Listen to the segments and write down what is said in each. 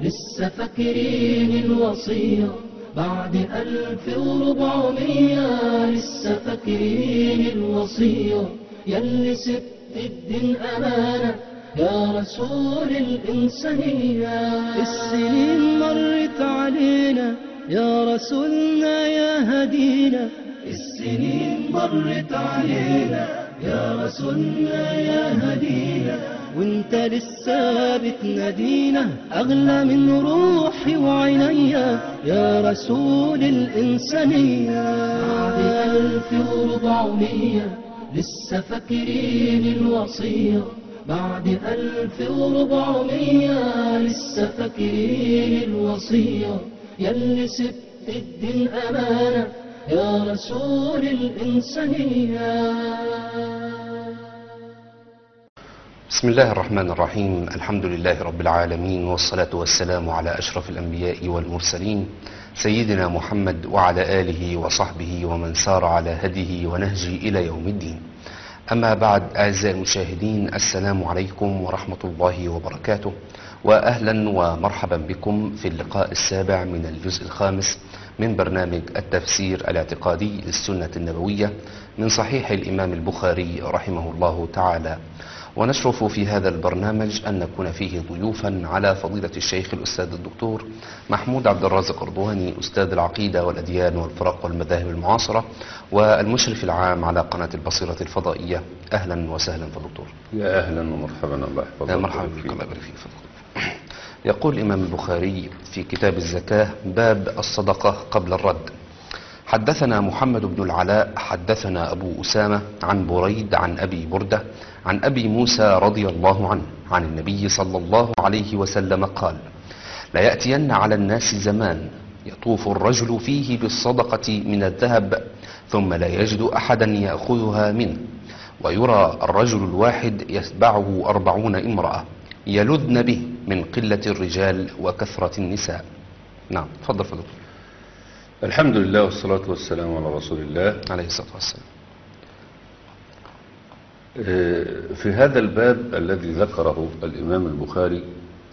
لسه فاكرين الوصية بعد ألف وربعمية لسه فاكرين الوصية يلي سبت الدين أمانة يا رسول الإنسانية السنين مرت علينا يا رسولنا يا هدينا السنين مرت علينا يا رسولنا يا هدينا وانت لسه بتنادينا اغلى من روحي وعينيا يا رسول الانسانيه بعد الف وربعمية لسه فاكرين الوصيه بعد ألف وربعمية لسه فاكرين الوصية يلي سبت الدين أمانة يا رسول الإنسانية بسم الله الرحمن الرحيم الحمد لله رب العالمين والصلاة والسلام على أشرف الأنبياء والمرسلين سيدنا محمد وعلى آله وصحبه ومن سار على هديه ونهجه إلى يوم الدين أما بعد أعزائي المشاهدين السلام عليكم ورحمة الله وبركاته وأهلا ومرحبا بكم في اللقاء السابع من الجزء الخامس من برنامج التفسير الاعتقادي للسنة النبوية من صحيح الإمام البخاري رحمه الله تعالى ونشرف في هذا البرنامج أن نكون فيه ضيوفا على فضيلة الشيخ الأستاذ الدكتور محمود عبد الرازق أردواني أستاذ العقيدة والأديان والفرق والمذاهب المعاصرة والمشرف العام على قناة البصيرة الفضائية أهلا وسهلا في الدكتور يا اهلا ومرحبا الله يحفظك يا مرحبا ويبارك بك فيك. الله يبارك فيك فضل. يقول الإمام البخاري في كتاب الزكاة باب الصدقة قبل الرد حدثنا محمد بن العلاء حدثنا أبو أسامة عن بريد عن أبي بردة عن أبي موسى رضي الله عنه عن النبي صلى الله عليه وسلم قال لا يأتين على الناس زمان يطوف الرجل فيه بالصدقة من الذهب ثم لا يجد أحدا يأخذها منه ويرى الرجل الواحد يتبعه أربعون امرأة يلدن به من قلة الرجال وكثرة النساء نعم تفضل فضل الحمد لله والصلاة والسلام على رسول الله عليه الصلاة والسلام آه، في هذا الباب الذي ذكره الإمام البخاري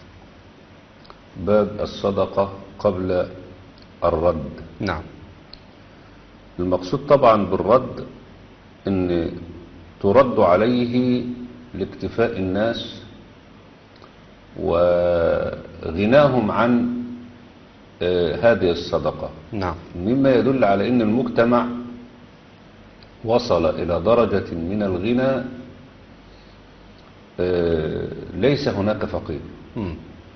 باب الصدقة قبل الرد نعم المقصود طبعا بالرد ان ترد عليه لاكتفاء الناس وغناهم عن آه، هذه الصدقة نعم مما يدل على ان المجتمع وصل الى درجة من الغنى آه، ليس هناك فقير مم.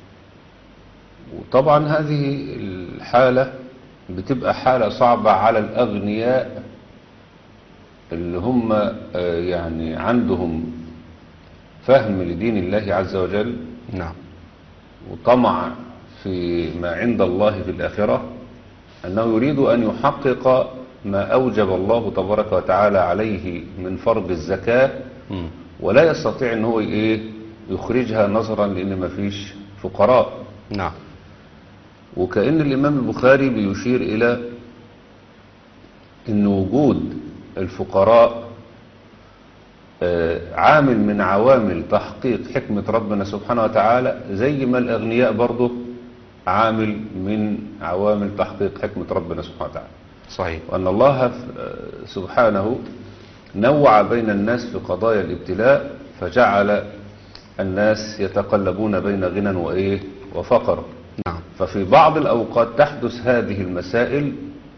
وطبعا هذه الحالة بتبقى حالة صعبة على الأغنياء اللي هم آه، يعني عندهم فهم لدين الله عز وجل نعم وطمع في ما عند الله في الآخرة أنه يريد أن يحقق ما أوجب الله تبارك وتعالى عليه من فرض الزكاة مم. ولا يستطيع أن هو إيه يخرجها نظرا لأن ما فيش فقراء نعم وكأن الإمام البخاري بيشير إلى أن وجود الفقراء آه، عامل من عوامل تحقيق حكمة ربنا سبحانه وتعالى زي ما الأغنياء برضه عامل من عوامل تحقيق حكمة ربنا سبحانه وتعالى صحيح وأن الله آه، سبحانه نوع بين الناس في قضايا الابتلاء فجعل الناس يتقلبون بين غنى وإيه وفقر نعم ففي بعض الأوقات تحدث هذه المسائل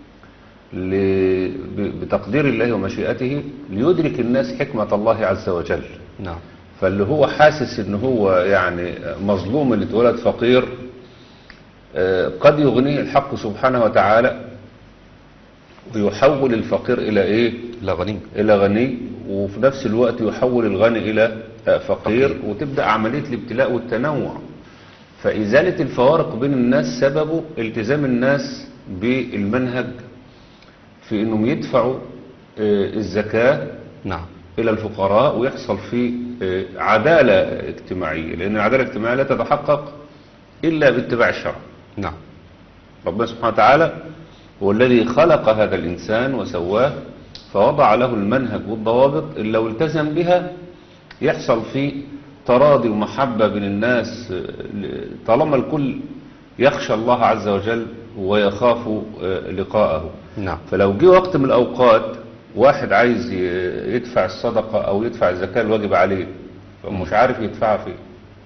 ل- ب- بتقدير الله ومشيئته ليدرك الناس حكمة الله عز وجل نعم فاللي هو حاسس ان هو يعني مظلوم اللي اتولد فقير آه، قد يغنيه الحق سبحانه وتعالى ويحول الفقير الى ايه لا غنيم الى غني وفي نفس الوقت يحول الغني الى آه، فقير فقير. وتبدأ عملية الابتلاء والتنوع فإزالة الفوارق بين الناس سببه التزام الناس بالمنهج في انهم يدفعوا آه، الزكاة نعم الى الفقراء ويحصل في آه، عدالة اجتماعية لان العدالة الاجتماعية لا تتحقق الا باتباع الشرع نعم ربنا سبحانه وتعالى هو الذي خلق هذا الإنسان وسواه فوضع له المنهج والضوابط اللي لو التزم بها يحصل فيه تراضي ومحبة بين الناس آه، طالما الكل يخشى الله عز وجل ويخاف آه، لقاءه نعم فلو جه وقت من الأوقات واحد عايز ي- يدفع الصدقة أو يدفع الزكاة الواجب عليه فمش عارف يدفعها فين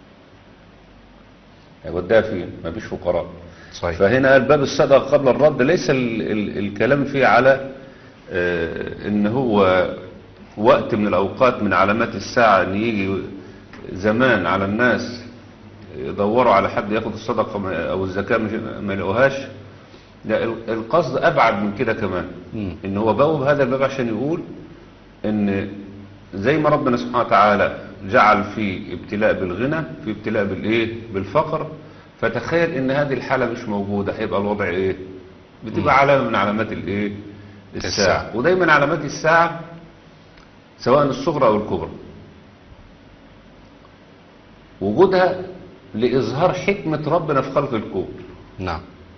هيوديها فين مفيش فقراء صحيح فهنا قال باب الصدقة قبل الرد ليس ال ال الكلام فيه على آه، ان هو وقت من الاوقات من علامات الساعة ان يجي زمان على الناس يدوروا على حد ياخد الصدقة ما- او الزكاة مش- ما يلاقوهاش لا ال- القصد ابعد من كده كمان مم. ان هو بوب هذا الباب عشان يقول ان زي ما ربنا سبحانه وتعالى جعل في ابتلاء بالغنى في ابتلاء بالايه بالفقر فتخيل ان هذه الحالة مش موجودة هيبقى الوضع ايه بتبقى علامة من علامات الايه الساعة الساعة. ودايما علامات الساعة سواء الصغرى او الكبرى وجودها لإظهار حكمة ربنا في خلق الكون نعم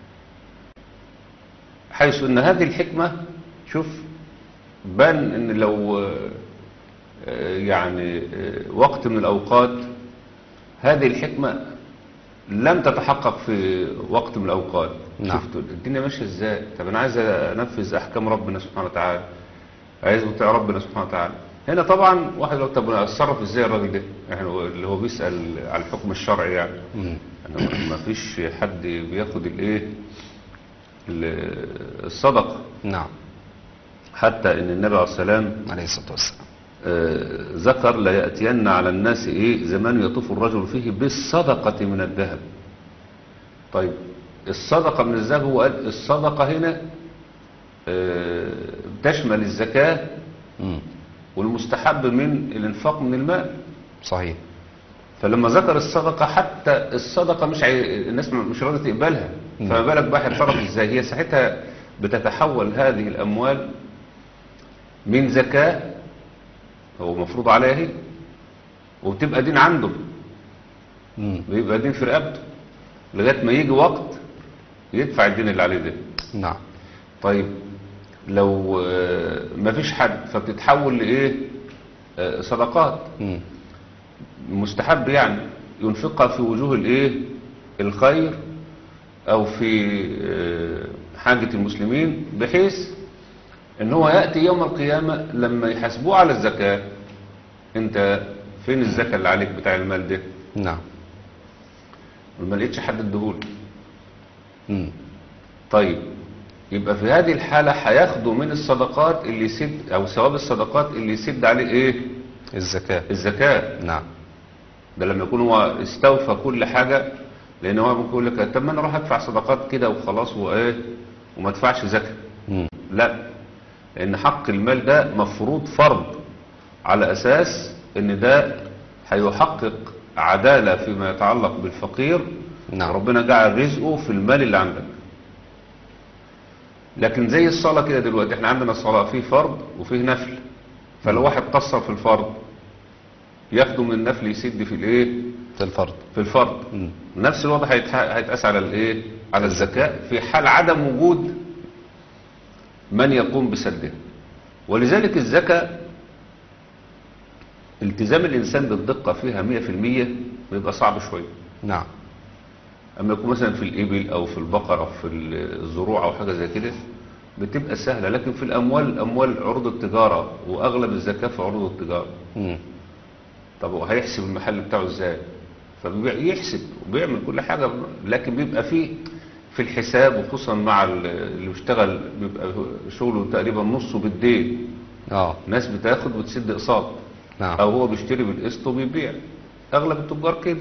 حيث ان هذه الحكمة شوف بان ان لو آه، آه، يعني آه، وقت من الاوقات هذه الحكمة لم تتحقق في وقت من الاوقات نعم. شفتوا الدنيا ماشية ازاي طب انا عايز انفذ احكام ربنا سبحانه وتعالى عايز اطيع ربنا سبحانه وتعالى هنا طبعا واحد يقول طب انا اتصرف ازاي الراجل ده يعني هو- اللي هو بيسأل على الحكم الشرعي يعني مم. أنا ما فيش حد بياخد الايه ال- الصدقه نعم حتى ان النبي عليه السلام عليه الصلاة والسلام آه، ذكر لا يأتين على الناس ايه زمان يطوف الرجل فيه بالصدقة من الذهب طيب الصدقة من الذهب هو قال الصدقة هنا آه، تشمل الزكاة مم. والمستحب من الانفاق من المال صحيح فلما ذكر الصدقة حتى الصدقة مش عي... الناس مش راضية تقبلها مم. فما بالك بقى هيتصرف ازاي هي ساعتها بتتحول هذه الأموال من زكاة هو مفروض عليها هي وبتبقى دين عنده مم. بيبقى دين في رقبته لغاية ما يجي وقت يدفع الدين اللي عليه ده نعم طيب لو آه، مفيش حد فبتتحول لإيه آه، صدقات مم. مستحب يعني ينفقها في وجوه الايه الخير او في آه، حاجة المسلمين بحيث ان هو يأتي يوم القيامة لما يحاسبوه على الزكاة انت فين الزكاة اللي عليك بتاع المال ده نعم ما لقيتش حد اديهوله مم. طيب يبقى في هذه الحالة هياخدوا من الصدقات اللي يسد او ثواب الصدقات اللي يسد عليه ايه الزكاة الزكاة نعم ده لما يكون هو استوفى كل حاجة لان هو ممكن يقول لك طب ما انا اروح ادفع صدقات كده وخلاص وايه وما ادفعش زكاة مم. لا لان حق المال ده مفروض فرض على اساس ان ده هيحقق عدالة فيما يتعلق بالفقير نعم. ربنا جعل رزقه في المال اللي عندك لكن زي الصلاة كده دلوقتي احنا عندنا الصلاة فيه فرض وفيه نفل فلو واحد قصر في الفرض ياخده من النفل يسد في الايه في الفرض في الفرض مم. نفس الوضع هيتح- هيتقاس على الايه على الزكاة في حال عدم وجود من يقوم بسدها ولذلك الزكاة التزام الإنسان بالدقة فيها 100% بيبقى صعب شوية نعم أما يكون مثلا في الإبل أو في البقر أو في الزروع أو حاجة زي كده بتبقى سهلة لكن في الأموال أموال عروض التجارة وأغلب الزكاة في عروض التجارة مم. طب هو هيحسب المحل بتاعه ازاي فبيحسب وبيعمل كل حاجة لكن بيبقى فيه في الحساب وخصوصا مع ال- اللي بيشتغل بيبقى شغله تقريبا نصه بالدين اه ناس بتاخد وتسد اقساط نعم او هو بيشتري بالقسط وبيبيع اغلب التجار كده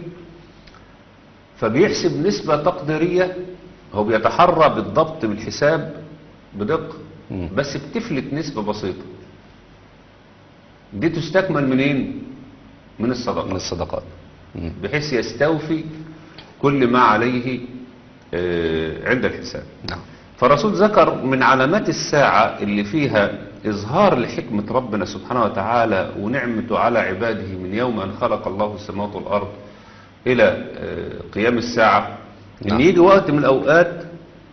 فبيحسب نسبة تقديرية هو بيتحرى بالضبط بالحساب بدقة مم. بس بتفلت نسبة بسيطة دي تستكمل منين من الصدقات من الصدقات مم. بحيث يستوفي كل ما عليه آه، عند الحساب نعم فالرسول ذكر من علامات الساعة اللي فيها إظهار لحكمة ربنا سبحانه وتعالى ونعمته على عباده من يوم أن خلق الله السماوات والأرض إلى آه، قيام الساعة إن نعم. يجي وقت من الأوقات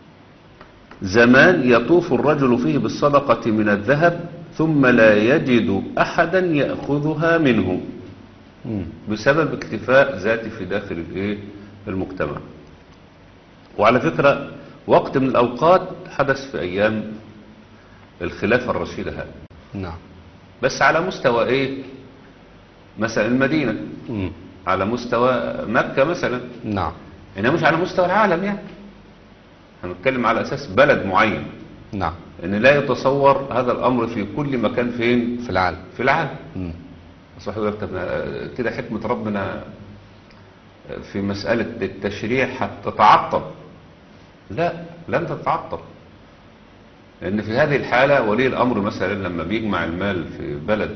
زمان يطوف الرجل فيه بالصدقة من الذهب ثم لا يجد أحدا يأخذها منه مم. بسبب اكتفاء ذاتي في داخل الايه المجتمع وعلى فكرة وقت من الأوقات حدث في أيام الخلافة الرشيدة هذا نعم بس على مستوى إيه مثلا المدينة مم. على مستوى مكة مثلا نعم إنما مش على مستوى العالم يعني هنتكلم على أساس بلد معين نعم إن لا يتصور هذا الأمر في كل مكان فين في العالم في العالم مم. صح حضرتك طب كده حكمة ربنا في مسألة التشريع هتتعطل لا لن تتعطل لأن في هذه الحالة ولي الأمر مثلا لما بيجمع المال في بلد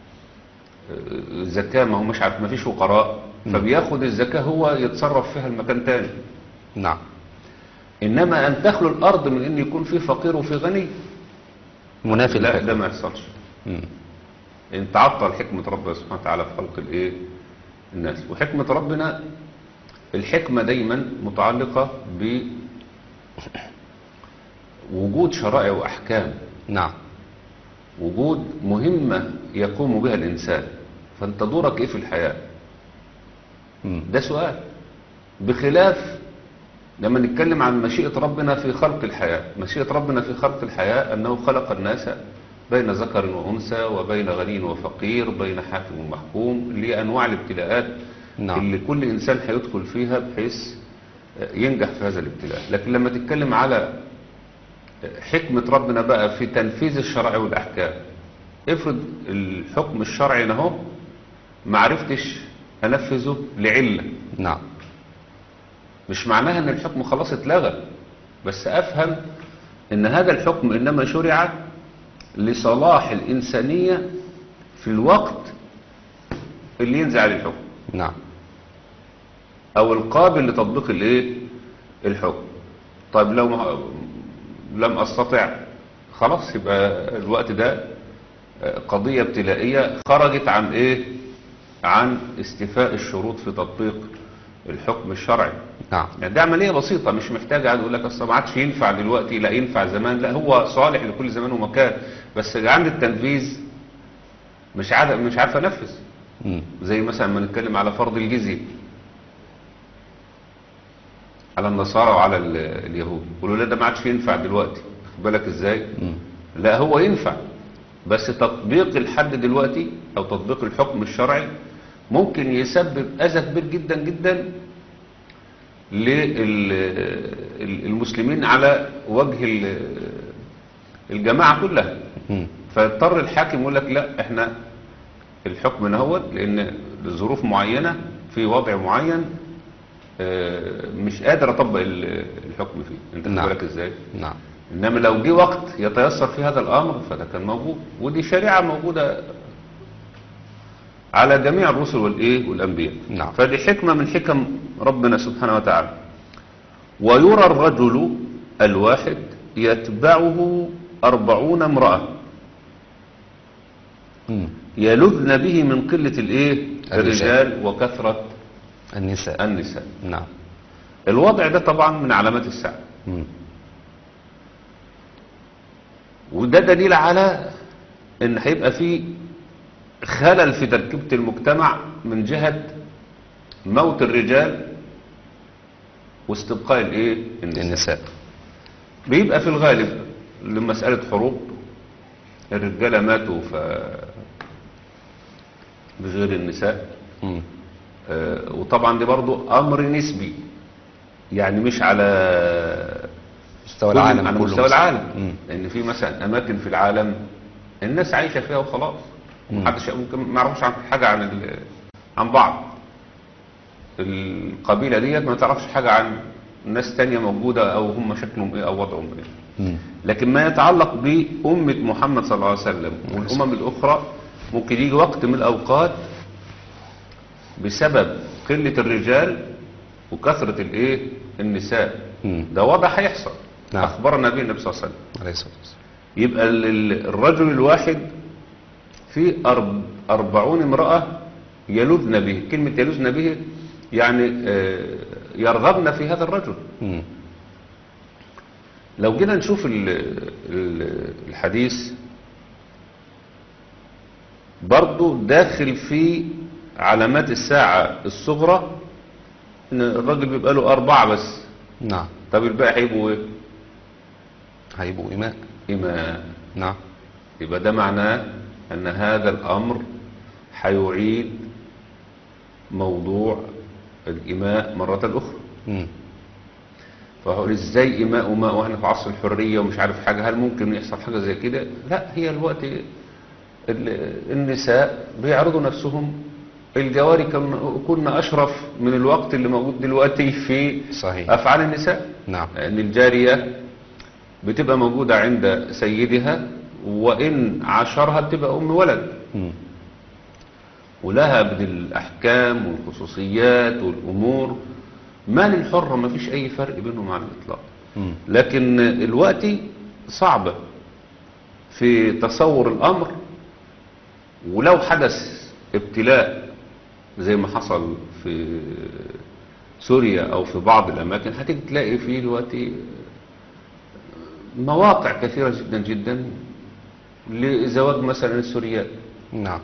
الزكاة ما هو مش عارف ما فيش فقراء فبياخد الزكاة هو يتصرف فيها المكان تاني نعم إنما أن تخلو الأرض من أن يكون في فقير وفي غني منافي لا للحكمة. ده ما يحصلش مم. ان تعطل حكمة ربنا سبحانه وتعالى في خلق الايه الناس وحكمة ربنا الحكمة دايما متعلقة بوجود شرائع وأحكام نعم وجود مهمة يقوم بها الإنسان فأنت دورك إيه في الحياة مم. ده سؤال بخلاف لما نتكلم عن مشيئة ربنا في خلق الحياة مشيئة ربنا في خلق الحياة أنه خلق الناس بين ذكر وأنثى وبين غني وفقير بين حاكم ومحكوم لأنواع الابتلاءات نعم. اللي كل إنسان هيدخل فيها بحيث ينجح في هذا الابتلاء لكن لما تتكلم على حكمة ربنا بقى في تنفيذ الشرع والأحكام افرض الحكم الشرعي اهو ما عرفتش أنفذه لعلة نعم مش معناها ان الحكم خلاص اتلغى بس افهم ان هذا الحكم انما شرع لصلاح الانسانية في الوقت اللي ينزل عليه الحكم نعم او القابل لتطبيق الايه الحكم طيب لو ما لم استطع خلاص يبقى الوقت ده قضية ابتلائية خرجت عن ايه عن استيفاء الشروط في تطبيق الحكم الشرعي نعم يعني ده عملية بسيطة مش محتاجة قاعد يقول لك اصل ما عادش ينفع دلوقتي لا ينفع زمان لا هو صالح لكل زمان ومكان بس عند التنفيذ مش عارف مش عارف انفذ مم. زي مثلا ما نتكلم على فرض الجزية على النصارى وعلى ال- اليهود يقولوا لا ده ما عادش ينفع دلوقتي خد بالك ازاي مم. لا هو ينفع بس تطبيق الحد دلوقتي او تطبيق الحكم الشرعي ممكن يسبب اذى كبير جدا جدا للمسلمين على وجه ال- الجماعة كلها مم. فيضطر الحاكم يقول لك لا احنا الحكم نهوت لان لظروف معينة في وضع معين آه، مش قادر اطبق ال- الحكم فيه انت خد نعم. بالك ازاي نعم انما لو جه وقت يتيسر في هذا الامر فده كان موجود ودي شريعة موجودة على جميع الرسل والايه والانبياء نعم. فدي حكمة من حكم ربنا سبحانه وتعالى ويرى الرجل الواحد يتبعه أربعون امرأة مم. يلذن به من قلة الايه الرجال. الرجال وكثرة النساء النساء نعم الوضع ده طبعا من علامات الساعة مم. وده دليل على ان هيبقى في خلل في تركيبة المجتمع من جهة موت الرجال واستبقاء الايه النساء النساء بيبقى في الغالب لمسألة حروب الرجالة ماتوا ف بغير النساء مم. آه، وطبعا دي برضو امر نسبي يعني مش على مستوى كل- العالم على كله مستوى مثلاً. العالم مم. لان في مثلا اماكن في العالم الناس عايشه فيها وخلاص مم. محدش ممكن ما يعرفوش عن حاجه عن ال- عن بعض القبيله ديت ما تعرفش حاجه عن ناس تانية موجوده او هم شكلهم ايه او وضعهم ايه مم. لكن ما يتعلق بأمة محمد صلى الله عليه وسلم والأمم الأخرى ممكن يجي وقت من الأوقات بسبب قلة الرجال وكثرة الإيه النساء مم. ده وضع هيحصل نعم. أخبرنا به النبي صلى الله عليه وسلم عليه الصلاة والسلام يبقى ال- ال- الرجل الواحد في أرب أربعون امرأة يلذن به كلمة يلذن به يعني آه، يرغبن في هذا الرجل مم. لو جينا نشوف ال- ال- الحديث برضو داخل في علامات الساعة الصغرى ان الراجل بيبقى له أربعة بس نعم طب الباقي هيبقوا ايه هيبقوا إماء إماء نعم يبقى ده معناه أن هذا الأمر هيعيد موضوع الإماء مرة أخرى مم. فهو ازاي إماء وماء واحنا في عصر الحرية ومش عارف حاجة هل ممكن يحصل حاجة زي كده لا هي الوقت ال- النساء بيعرضوا نفسهم الجواري كن- كنا أشرف من الوقت اللي موجود دلوقتي في صحيح أفعال النساء نعم لأن الجارية بتبقى موجودة عند سيدها وإن عاشرها بتبقى أم ولد مم. ولها من الأحكام والخصوصيات والأمور ما للحرة ما فيش أي فرق بينهم على الإطلاق مم. لكن الوقت صعبة في تصور الأمر ولو حدث ابتلاء زي ما حصل في سوريا أو في بعض الأماكن هتيجي تلاقي فيه دلوقتي مواقع كثيرة جدا جدا لزواج مثلا السوريات نعم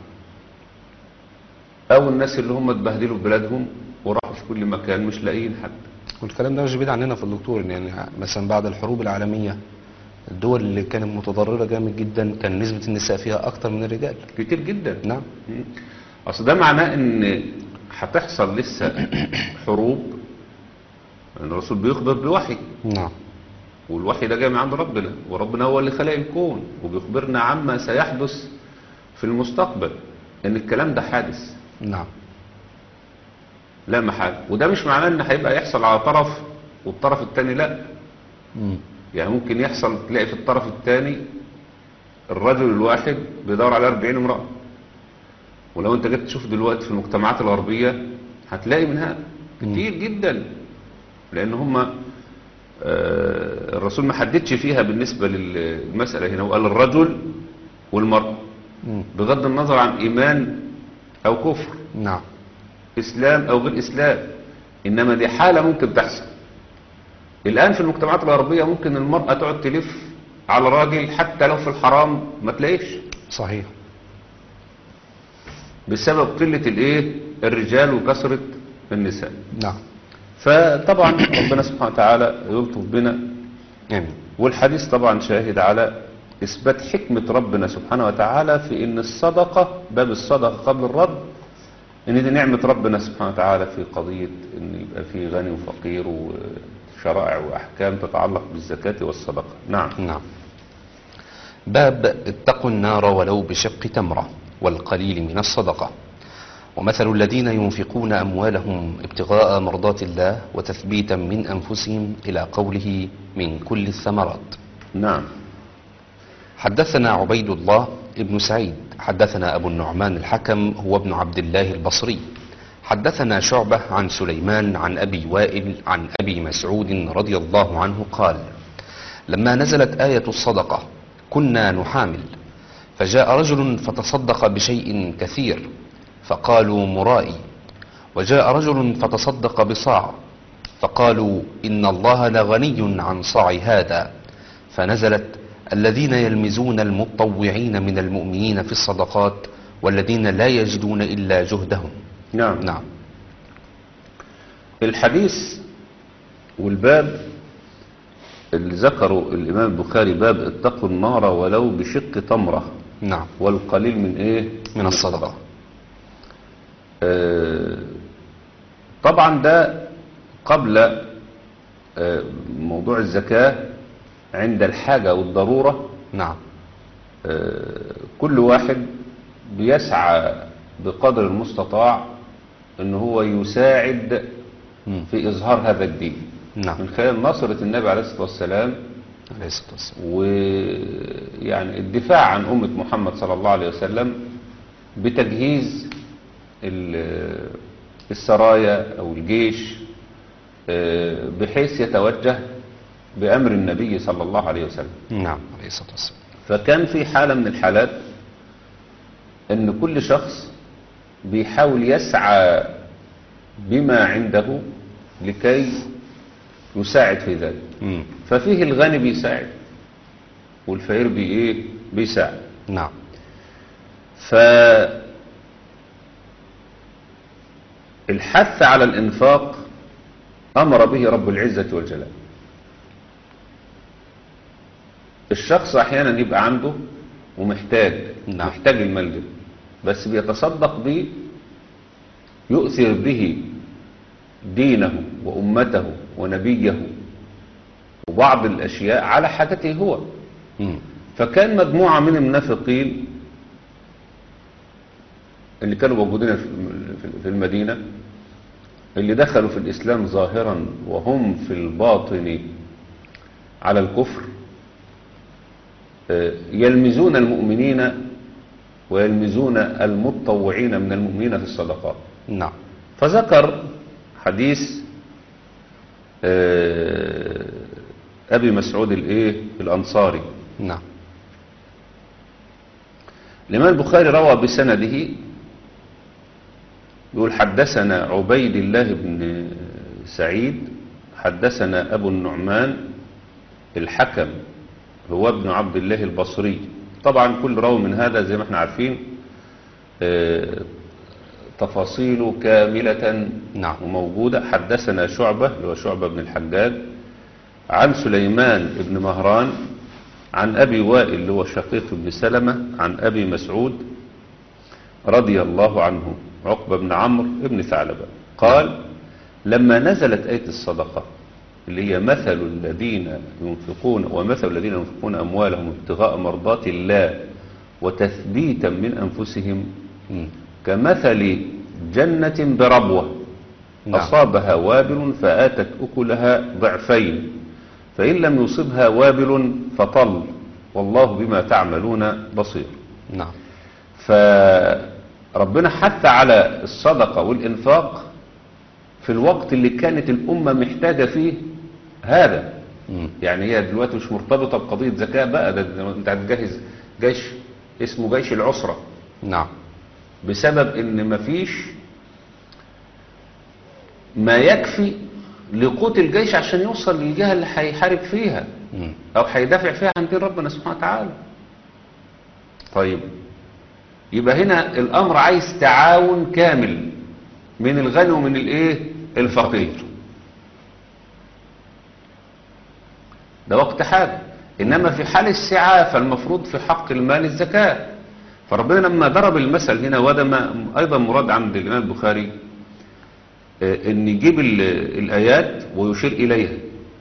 أو الناس اللي هم اتبهدلوا في بلادهم وراحوا في كل مكان مش لاقيين حد والكلام ده مش بعيد عننا في الدكتور يعني مثلا بعد الحروب العالمية الدول اللي كانت متضررة جامد جدا كان نسبة النساء فيها أكتر من الرجال كتير جدا نعم مم. اصل ده معناه ان هتحصل لسه حروب ان الرسول بيخبر بوحي نعم والوحي ده جاي من عند ربنا وربنا هو اللي خلق الكون وبيخبرنا عما سيحدث في المستقبل ان الكلام ده حادث نعم لا محال وده مش معناه ان هيبقى يحصل على طرف والطرف التاني لا مم. يعني ممكن يحصل تلاقي في الطرف الثاني الرجل الواحد بيدور على 40 امرأة ولو انت جيت تشوف دلوقتي في المجتمعات الغربية هتلاقي من هذا كتير جدا لان هم آه، الرسول ما حددش فيها بالنسبة للمسألة هنا وقال الرجل والمرأة مم. بغض النظر عن ايمان او كفر نعم اسلام او غير اسلام انما دي حالة ممكن تحصل الان في المجتمعات الغربية ممكن المرأة تقعد تلف على راجل حتى لو في الحرام ما تلاقيش صحيح بسبب قلة الايه الرجال وكثرة النساء نعم فطبعا ربنا سبحانه وتعالى يلطف بنا آمين والحديث طبعا شاهد على اثبات حكمة ربنا سبحانه وتعالى في ان الصدقة باب الصدقة قبل الرد ان دي نعمة ربنا سبحانه وتعالى في قضية ان يبقى في غني وفقير وشرائع واحكام تتعلق بالزكاة والصدقة نعم نعم باب اتقوا النار ولو بشق تمرة والقليل من الصدقة ومثل الذين ينفقون أموالهم ابتغاء مرضات الله وتثبيتا من أنفسهم إلى قوله من كل الثمرات نعم حدثنا عبيد الله ابن سعيد حدثنا أبو النعمان الحكم هو ابن عبد الله البصري حدثنا شعبة عن سليمان عن أبي وائل عن أبي مسعود رضي الله عنه قال لما نزلت آية الصدقة كنا نحامل فجاء رجل فتصدق بشيء كثير فقالوا مرائي وجاء رجل فتصدق بصاع فقالوا إن الله لغني عن صاع هذا فنزلت الذين يلمزون المطوعين من المؤمنين في الصدقات والذين لا يجدون إلا جهدهم نعم نعم الحديث والباب اللي ذكره الإمام البخاري باب اتقوا النار ولو بشق تمرة نعم والقليل من ايه من الصدقة آه، طبعا ده قبل آه، موضوع الزكاة عند الحاجة والضرورة نعم آه، كل واحد بيسعى بقدر المستطاع ان هو يساعد مم. في اظهار هذا الدين نعم من خلال نصرة النبي عليه الصلاة والسلام عليه الصلاة والسلام ويعني الدفاع عن أمة محمد صلى الله عليه وسلم بتجهيز ال- السرايا أو الجيش آه، بحيث يتوجه بأمر النبي صلى الله عليه وسلم نعم عليه الصلاة والسلام فكان في حالة من الحالات ان كل شخص بيحاول يسعى بما عنده لكي يساعد في ذلك مم. ففيه الغني بيساعد والفقير بي ايه بيساعد نعم ف الحث على الانفاق امر به رب العزة والجلال الشخص احيانا يبقى عنده ومحتاج نعم. محتاج المال ده بس بيتصدق به يؤثر به دينه وأمته ونبيه وبعض الأشياء على حاجته هو مم. فكان مجموعة من المنافقين اللي كانوا موجودين في- في- في المدينة اللي دخلوا في الإسلام ظاهرا وهم في الباطن على الكفر آه، يلمزون المؤمنين ويلمزون المتطوعين من المؤمنين في الصدقات نعم فذكر حديث آه، أبي مسعود الإيه الأنصاري نعم الإمام البخاري روى بسنده يقول حدثنا عبيد الله بن سعيد حدثنا أبو النعمان الحكم هو ابن عبد الله البصري طبعا كل راوي من هذا زي ما احنا عارفين آه، تفاصيله كاملة نعم. وموجودة حدثنا شعبة اللي هو شعبة بن الحجاج عن سليمان بن مهران عن أبي وائل اللي هو شقيق بن سلمة عن أبي مسعود رضي الله عنه عقبة بن عمرو بن ثعلبة قال لما نزلت آية الصدقة اللي هي مثل الذين ينفقون ومثل الذين ينفقون أموالهم ابتغاء مرضات الله وتثبيتا من أنفسهم مم. كمثل جنة بربوة نعم. أصابها وابل فآتت أكلها ضعفين فإن لم يصبها وابل فطل والله بما تعملون بصير نعم فربنا حث على الصدقة والإنفاق في الوقت اللي كانت الأمة محتاجة فيه هذا مم. يعني هي دلوقتي مش مرتبطة بقضية زكاة بقى ده, ده انت هتجهز جيش اسمه جيش العسرة نعم بسبب ان مفيش ما يكفي لقوت الجيش عشان يوصل للجهة اللي هيحارب فيها مم. او هيدافع فيها عن دين ربنا سبحانه وتعالى طيب يبقى هنا الامر عايز تعاون كامل من الغني ومن الايه الفقير ده وقت حاجة انما في حال السعة فالمفروض في حق المال الزكاة فربنا لما ضرب المثل هنا وده ما ايضا مراد عند الامام البخاري آه، ان يجيب ال- الايات ويشير اليها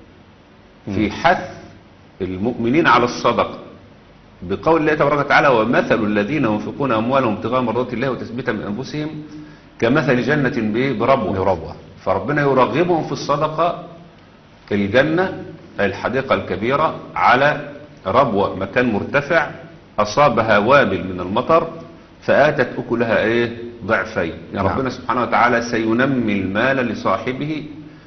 في حث المؤمنين على الصدقه بقول الله تبارك وتعالى ومثل الذين ينفقون اموالهم ابتغاء مرضات الله وتثبيتا من انفسهم كمثل جنه بإيه؟ بربوه بربوة. فربنا يرغبهم في الصدقه الجنه الحديقه الكبيره على ربوه مكان مرتفع اصابها وابل من المطر فاتت اكلها ايه ضعفين يعني نعم. ربنا سبحانه وتعالى سينمي المال لصاحبه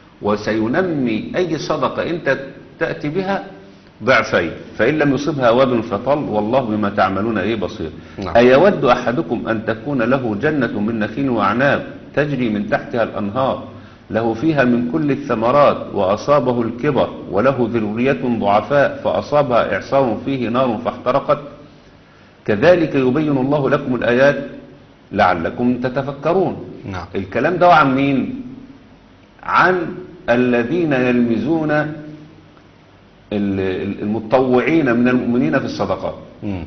وسينمي اي صدقه انت تاتي بها ضعفين فإن لم يصبها وابل فطل والله بما تعملون إيه بصير نعم. أيود أحدكم أن تكون له جنة من نخيل وأعناب تجري من تحتها الأنهار له فيها من كل الثمرات وأصابه الكبر وله ذرية ضعفاء فأصابها إعصار فيه نار فاحترقت كذلك يبين الله لكم الآيات لعلكم تتفكرون نعم الكلام ده عن مين عن الذين يلمزون ال- ال- المتطوعين من المؤمنين في الصدقات مم.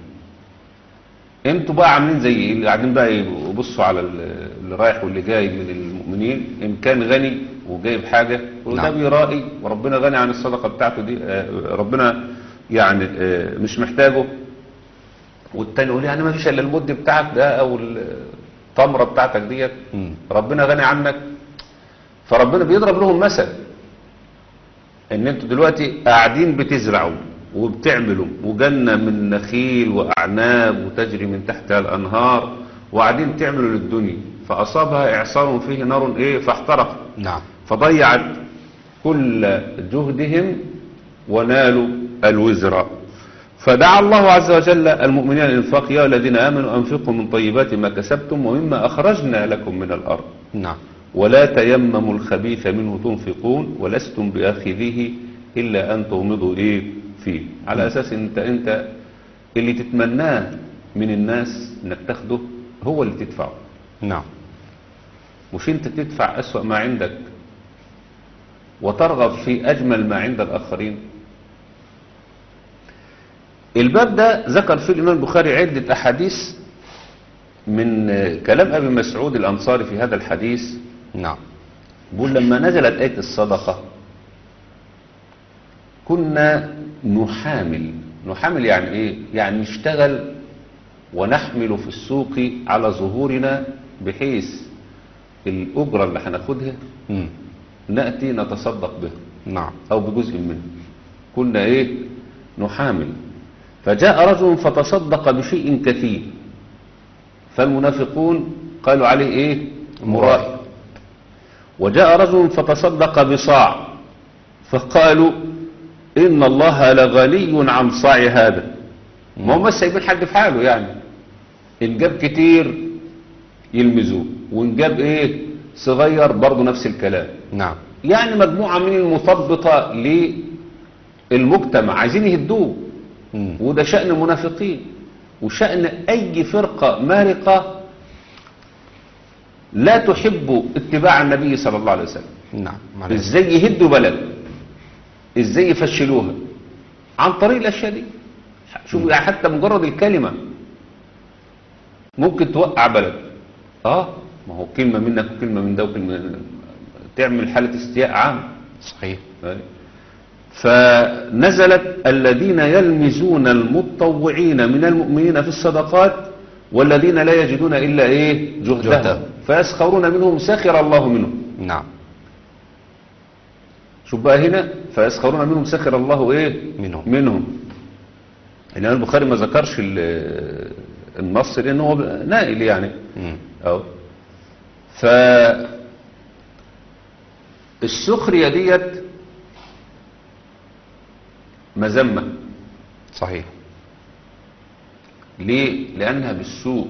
انتوا بقى عاملين زي ايه اللي قاعدين بقى يبصوا على ال- اللي رايح واللي جاي من المؤمنين ان كان غني وجايب حاجه وده نعم. بيرائي وربنا غني عن الصدقه بتاعته دي آه، ربنا يعني آه، مش محتاجه والتاني يقول يعني ما فيش الا المد بتاعك ده او التمره بتاعتك ديت مم. ربنا غني عنك فربنا بيضرب لهم مثل ان انتوا دلوقتي قاعدين بتزرعوا وبتعملوا وجنة من نخيل واعناب وتجري من تحتها الانهار وقاعدين تعملوا للدنيا فاصابها اعصار فيه نار ايه فاحترقت نعم فضيعت كل جهدهم ونالوا الوزر فدعا الله عز وجل المؤمنين الانفاق يا الذين امنوا انفقوا من طيبات ما كسبتم ومما اخرجنا لكم من الارض نعم ولا تيمموا الخبيث منه تنفقون ولستم باخذيه الا ان تغمضوا ايه فيه على اساس انت انت اللي تتمناه من الناس انك تاخده هو اللي تدفعه نعم مش انت تدفع اسوأ ما عندك وترغب في اجمل ما عند الاخرين الباب ده ذكر فيه الإمام البخاري عدة أحاديث من آه، كلام أبي مسعود الأنصاري في هذا الحديث نعم بيقول لما نزلت آية الصدقة كنا نحامل نحامل يعني ايه يعني نشتغل ونحمل في السوق على ظهورنا بحيث الأجرة اللي هناخدها مم. نأتي نتصدق بها نعم أو بجزء منه كنا إيه نحامل فجاء رجل فتصدق بشيء كثير فالمنافقون قالوا عليه إيه مرائي وجاء رجل فتصدق بصاع فقالوا إن الله لغني عن صاع هذا ما هم سايبين حد في حاله يعني إن جاب كتير يلمزوه وإن جاب إيه صغير برضه نفس الكلام نعم يعني مجموعة من المثبطة للمجتمع عايزين يهدوه مم. وده شأن المنافقين وشأن أي فرقة مارقة لا تحب اتباع النبي صلى الله عليه وسلم نعم معلش. ازاي يهدوا بلد ازاي يفشلوها عن طريق الاشياء دي شوفوا يعني حتى مجرد الكلمة ممكن توقع بلد اه ما هو كلمة منك وكلمة من ده وكلمة من ده. تعمل حالة استياء عام صحيح فنزلت الذين يلمزون المتطوعين من المؤمنين في الصدقات والذين لا يجدون إلا إيه جهدهم جهدهم. فيسخرون منهم سخر الله منهم نعم شوف بقى هنا فيسخرون منهم سخر الله إيه منهم. منهم الإمام البخاري ما ذكرش ال- النص لأنه هو نائل يعني مم. أو ف السخرية ديت مذمة صحيح ليه؟ لأنها بالسوء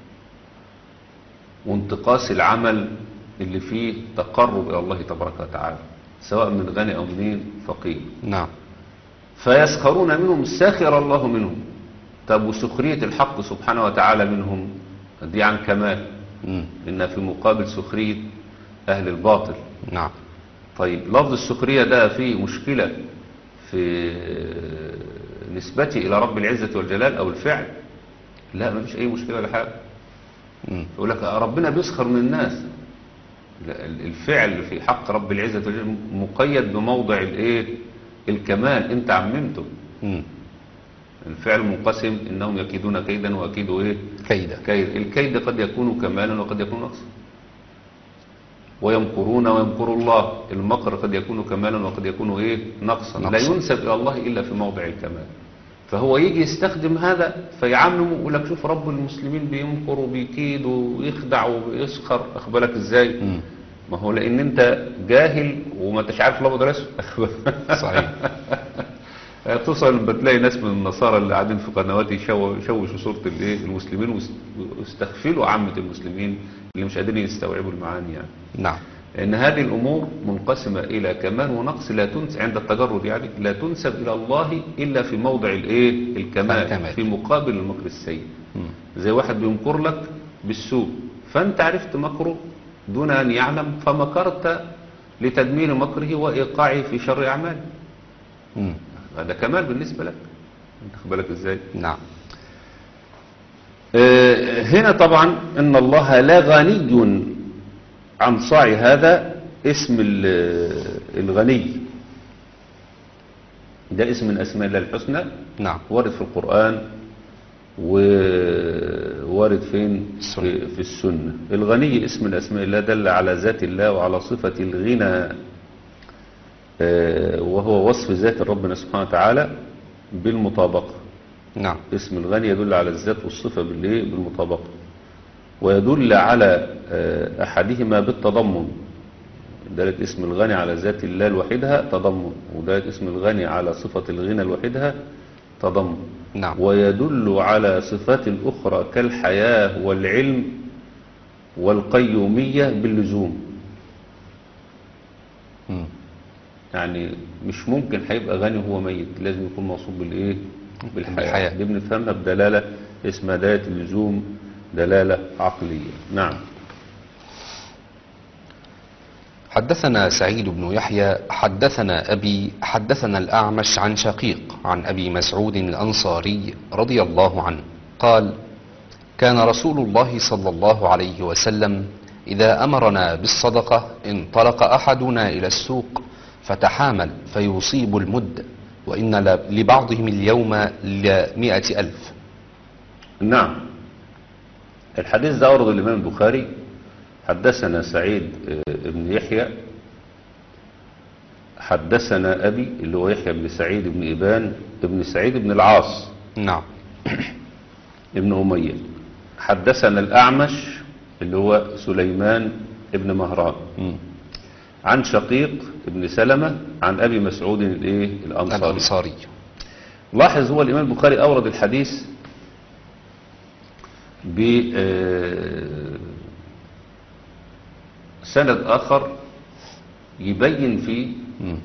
وانتقاص العمل اللي فيه تقرب إلى الله تبارك وتعالى سواء من غني أو من فقير نعم فيسخرون منهم سخر الله منهم طب وسخرية الحق سبحانه وتعالى منهم دي عن كمال مم. إن في مقابل سخرية أهل الباطل نعم طيب لفظ السخرية ده فيه مشكلة في نسبته إلى رب العزة والجلال أو الفعل لا ما فيش أي مشكلة ولا حاجة مم. يقول لك ربنا بيسخر من الناس لا، الفعل في حق رب العزة والجلال مقيد بموضع الايه الكمال انت عممته مم. الفعل منقسم انهم يكيدون كيدا واكيدوا ايه كيدا كيد الكيد قد يكون كمالا وقد يكون نقصا ويمكرون ويمكر الله المكر قد يكون كمالا وقد يكون ايه نقصا لا نقصا. ينسب الى الله الا في موضع الكمال فهو يجي يستخدم هذا فيعمم ويقول لك شوف رب المسلمين بيمكر وبيكيد ويخدع ويسخر اخبالك ازاي مم. ما هو لان انت جاهل وما انتش عارف الابيض والاسود صحيح. خصوصا لما تلاقي ناس من النصارى اللي قاعدين في قنوات يشو- يشوشوا صوره الايه المسلمين ويست- ويستغفلوا عامه المسلمين اللي مش قادرين يستوعبوا المعاني يعني نعم لأن هذه الأمور منقسمة إلى كمال ونقص لا تنسب عند التجرد يعني لا تنسب إلى الله إلا في موضع الإيه الكمال, الكمال. في مقابل المكر السيء مم. زي واحد بيمكر لك بالسوء فأنت عرفت مكره دون أن يعلم فمكرت لتدمير مكره وإيقاعه في شر أعماله مم. هذا كمال بالنسبة لك انت خد بالك ازاي نعم آه، هنا طبعا ان الله لا غني عن صاع هذا اسم ال- الغني ده اسم من اسماء الله الحسنى نعم وارد في القرآن ووارد فين السنة. في, في السنة الغني اسم من اسماء الله دل على ذات الله وعلى صفة الغنى آه، وهو وصف ذات ربنا سبحانه وتعالى بالمطابقة نعم اسم الغني يدل على الذات والصفة بالإيه؟ بالمطابقة ويدل على آه، أحدهما بالتضمن دلت اسم الغني على ذات الله لوحدها تضمن ودلت اسم الغني على صفة الغنى لوحدها تضمن نعم ويدل على صفات أخرى كالحياة والعلم والقيومية باللزوم مم. يعني مش ممكن هيبقى غني وهو ميت لازم يكون موصوف بالايه بالحياة, بالحياة. دي بنفهمها بدلالة اسمها دلالة اللزوم دلالة عقلية نعم حدثنا سعيد بن يحيى حدثنا أبي حدثنا الأعمش عن شقيق عن أبي مسعود الأنصاري رضي الله عنه قال كان رسول الله صلى الله عليه وسلم إذا أمرنا بالصدقة انطلق أحدنا إلى السوق فتحامل فيصيب المد وإن ل- لبعضهم اليوم لمائة ألف نعم الحديث ده أورد الإمام البخاري حدثنا سعيد آه، بن يحيى حدثنا أبي اللي هو يحيى بن سعيد بن إبان بن سعيد بن العاص نعم ابن أمية حدثنا الأعمش اللي هو سليمان ابن مهران مم. عن شقيق ابن سلمة عن أبي مسعود الإيه الأنصاري الأنصاري لاحظ هو الإمام البخاري أورد الحديث ب آه، سند آخر يبين فيه مم.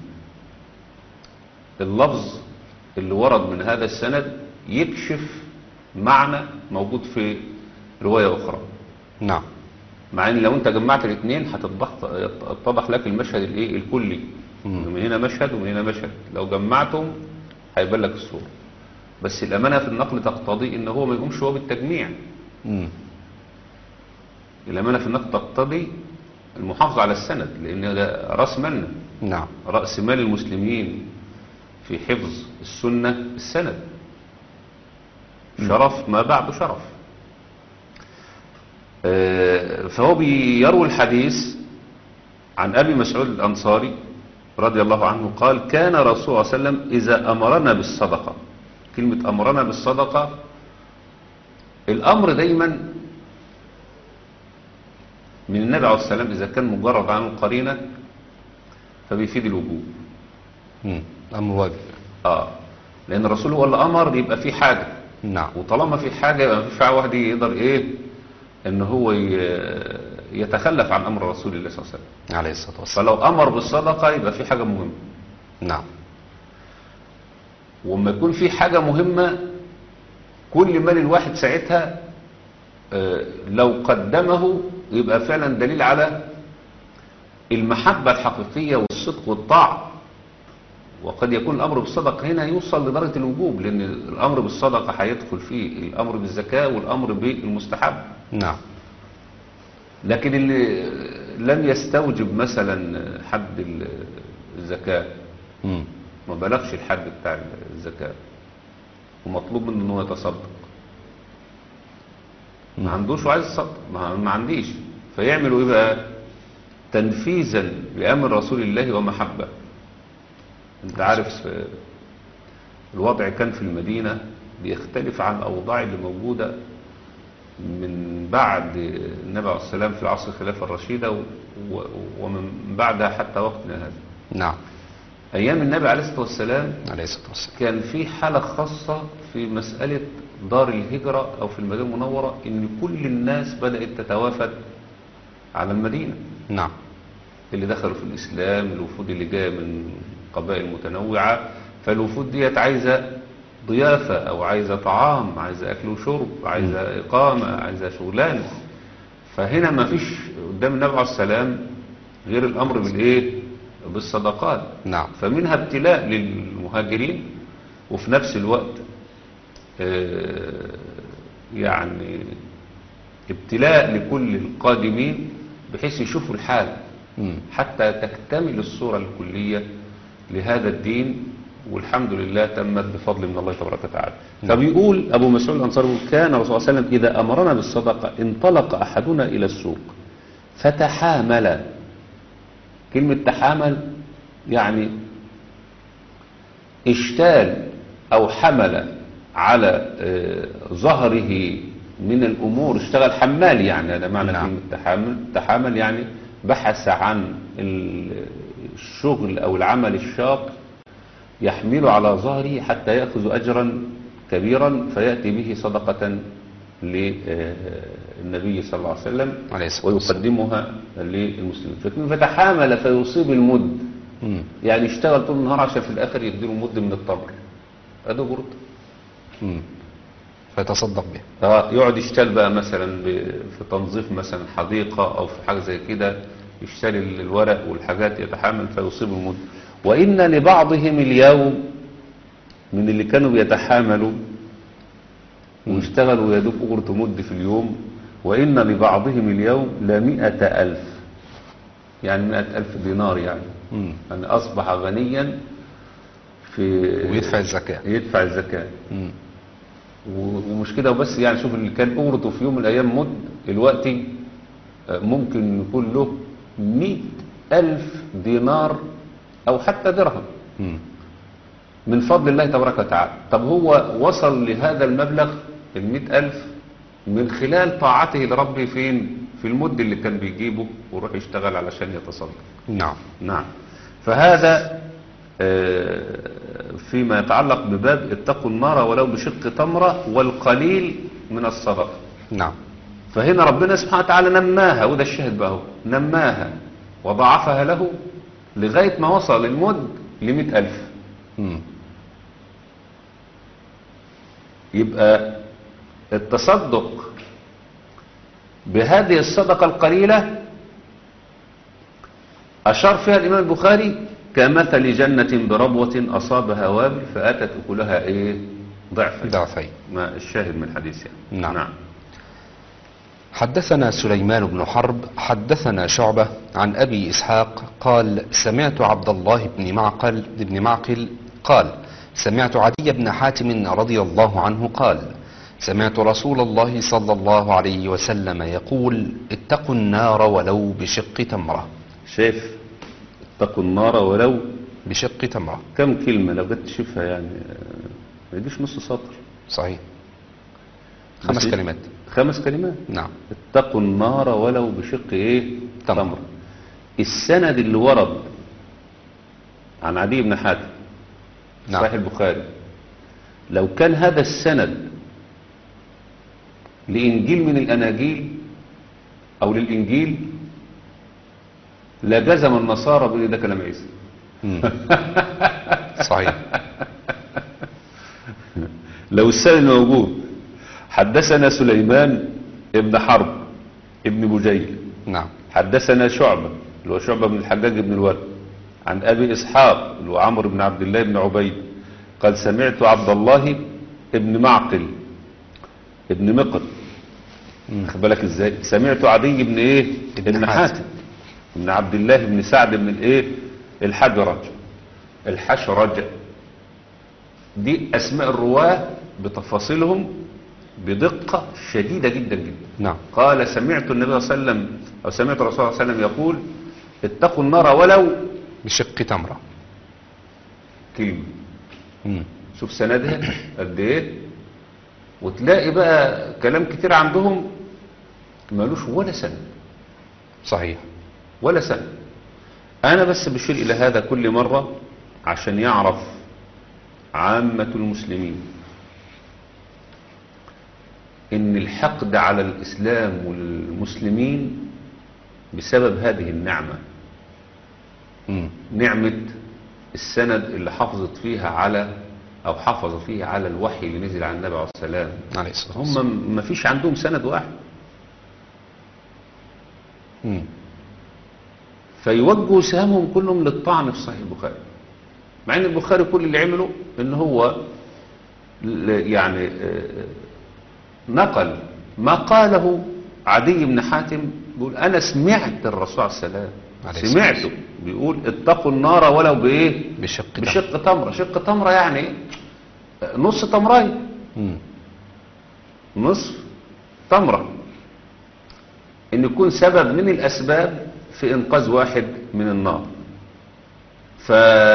اللفظ اللي ورد من هذا السند يكشف معنى موجود في رواية أخرى نعم مع ان لو انت جمعت الاثنين هتتضح لك المشهد الايه الكلي مم. من هنا مشهد ومن هنا مشهد لو جمعتم هيبان لك الصورة بس الامانة في النقل تقتضي ان هو ما يقومش هو بالتجميع مم. الامانة في النقل تقتضي المحافظة على السند لان ده راس مالنا نعم رأس مال المسلمين في حفظ السنة السند شرف ما بعد شرف آه، فهو بيروي الحديث عن أبي مسعود الأنصاري رضي الله عنه قال كان رسول الله صلى الله عليه وسلم إذا أمرنا بالصدقة كلمة أمرنا بالصدقة الأمر دايما من النبي عليه السلام إذا كان مجرد عن قرينة فبيفيد الوجوب مم. أمر واجب اه لان الرسول هو اللي امر يبقى في حاجه نعم وطالما في حاجه يبقى ما فيش واحد يقدر ايه ان هو ي- يتخلف عن امر رسول الله صلى الله عليه وسلم عليه الصلاة والسلام فلو امر بالصدقه يبقى في حاجه مهمه نعم وما يكون في حاجه مهمه كل مال الواحد ساعتها آه، لو قدمه يبقى فعلا دليل على المحبه الحقيقيه والصدق والطاعه وقد يكون الأمر بالصدقة هنا يوصل لدرجة الوجوب لأن الأمر بالصدقة هيدخل فيه الأمر بالزكاة والأمر بالمستحب نعم لكن اللي لم يستوجب مثلا حد الزكاة مم. ما بلغش الحد بتاع الزكاة ومطلوب منه ان هو يتصدق ما عندوش وعايز يتصدق ما, ما عنديش فيعملوا ايه بقى تنفيذا لامر رسول الله ومحبه انت عارف آه، الوضع كان في المدينة بيختلف عن الأوضاع اللي موجودة من بعد النبي عليه السلام في عصر الخلافة الرشيدة و- و- ومن بعدها حتى وقتنا هذا نعم أيام النبي عليه الصلاة والسلام عليه الصلاة والسلام كان في حالة خاصة في مسألة دار الهجرة أو في المدينة المنورة إن كل الناس بدأت تتوافد على المدينة نعم اللي دخلوا في الإسلام الوفود اللي جاية من قبائل متنوعة فالوفود ديت عايزة ضيافة أو عايزة طعام عايزة أكل وشرب عايزة إقامة عايزة شغلانة فهنا ما فيش قدام النبي عليه السلام غير الأمر بالإيه بالصدقات نعم فمنها ابتلاء للمهاجرين وفي نفس الوقت آه، يعني ابتلاء لكل القادمين بحيث يشوفوا الحال مم. حتى تكتمل الصورة الكلية لهذا الدين والحمد لله تمت بفضل من الله تبارك وتعالى فبيقول أبو مسعود الأنصاري يقول كان الرسول صلى الله عليه وسلم إذا أمرنا بالصدقة انطلق أحدنا إلى السوق فتحامل كلمة تحامل يعني اشتال أو حمل على آه، ظهره من الأمور اشتغل حمال يعني هذا معنى نعم. كلمة تحامل تحامل يعني بحث عن ال- الشغل أو العمل الشاق يحمله على ظهره حتى يأخذ أجرا كبيرا فيأتي به صدقة للنبي صلى الله عليه وسلم عليه الصلاة والسلام ويقدمها للمسلمين فكلمة فتحامل فيصيب المد مم. يعني اشتغل طول النهار عشان في الآخر يديله مد من التمر هذا برد مم. فيتصدق به اه يقعد يشتغل بقى مثلا ب- في تنظيف مثلا حديقة أو في حاجة زي كده يشتري ال- الورق والحاجات يتحمل فيصيب المد وإن لبعضهم اليوم من اللي كانوا بيتحاملوا ويشتغلوا يا دوب أجرة مد في اليوم وإن لبعضهم اليوم لمئة ألف يعني مئة ألف دينار يعني مم. يعني أصبح غنيا في ويدفع الزكاة يدفع الزكاة مم. و- ومش كده وبس يعني شوف اللي كان أجرته في يوم من الأيام مد دلوقتي آه، ممكن يكون له مئة ألف دينار أو حتى درهم مم. من فضل الله تبارك وتعالى طب هو وصل لهذا المبلغ المئة ألف من خلال طاعته لربه فين في المد اللي كان بيجيبه ويروح يشتغل علشان يتصدق نعم نعم فهذا آه، فيما يتعلق بباب اتقوا النار ولو بشق تمرة والقليل من الصدقة نعم فهنا ربنا سبحانه وتعالى نماها وده الشاهد بقى هو نماها وضعفها له لغاية ما وصل المد لمئة ألف مم. يبقى التصدق بهذه الصدقة القليلة أشار فيها الإمام البخاري كمثل جنة بربوة أصابها وابل فأتت أكلها إيه ضعفا ضعفين ما الشاهد من الحديث يعني نعم. نعم. حدثنا سليمان بن حرب حدثنا شعبة عن أبي إسحاق قال سمعت عبد الله بن معقل بن معقل قال سمعت عدي بن حاتم رضي الله عنه قال سمعت رسول الله صلى الله عليه وسلم يقول اتقوا النار ولو بشق تمرة شايف اتقوا النار ولو بشق تمرة كم كلمة لو جيت تشوفها يعني آه، ما يجيش نص سطر صحيح خمس بس- كلمات خمس كلمات نعم اتقوا النار ولو بشق ايه تمر. تمر السند اللي ورد عن عدي بن حاتم نعم. صحيح البخاري لو كان هذا السند لإنجيل من الأناجيل أو للإنجيل لجزم النصارى بأن ده كلام عيسى مم. صحيح لو السند موجود حدثنا سليمان ابن حرب ابن بجيل نعم حدثنا شعبة اللي هو شعبة بن الحجاج بن الولد عن أبي إسحاق اللي هو عمرو بن عبد الله بن عبيد قال سمعت عبد الله ابن معقل ابن مقل خد بالك ازاي سمعت عدي بن ايه ابن ابن حاتم. حاتم ابن عبد الله بن سعد بن الايه الحجرج الحشرج دي اسماء الرواه بتفاصيلهم بدقة شديدة جدا جدا نعم قال سمعت النبي صلى الله عليه وسلم أو سمعت الرسول صلى الله عليه وسلم يقول اتقوا النار ولو بشق تمرة كلمة مم. شوف سندها قد ايه وتلاقي بقى كلام كتير عندهم مالوش ولا سند صحيح ولا سند انا بس بشير الى هذا كل مرة عشان يعرف عامة المسلمين ان الحقد على الاسلام والمسلمين بسبب هذه النعمة مم. نعمة السند اللي حافظت فيها على او حافظ فيها على الوحي اللي نزل على النبي عليه السلام عليه الصلاة والسلام هم ما فيش عندهم سند واحد مم. فيوجهوا سهامهم كلهم للطعن في صحيح البخاري مع ان البخاري كل اللي عمله ان هو ل- يعني آه، نقل ما قاله عدي بن حاتم بيقول انا سمعت الرسول عليه السلام عليه الصلاة سمعته بيقول اتقوا النار ولو بايه بشق تمرة بشق تمره شق تمره يعني نص تمرين مم. نصف تمرة ان يكون سبب من الاسباب في انقاذ واحد من النار ف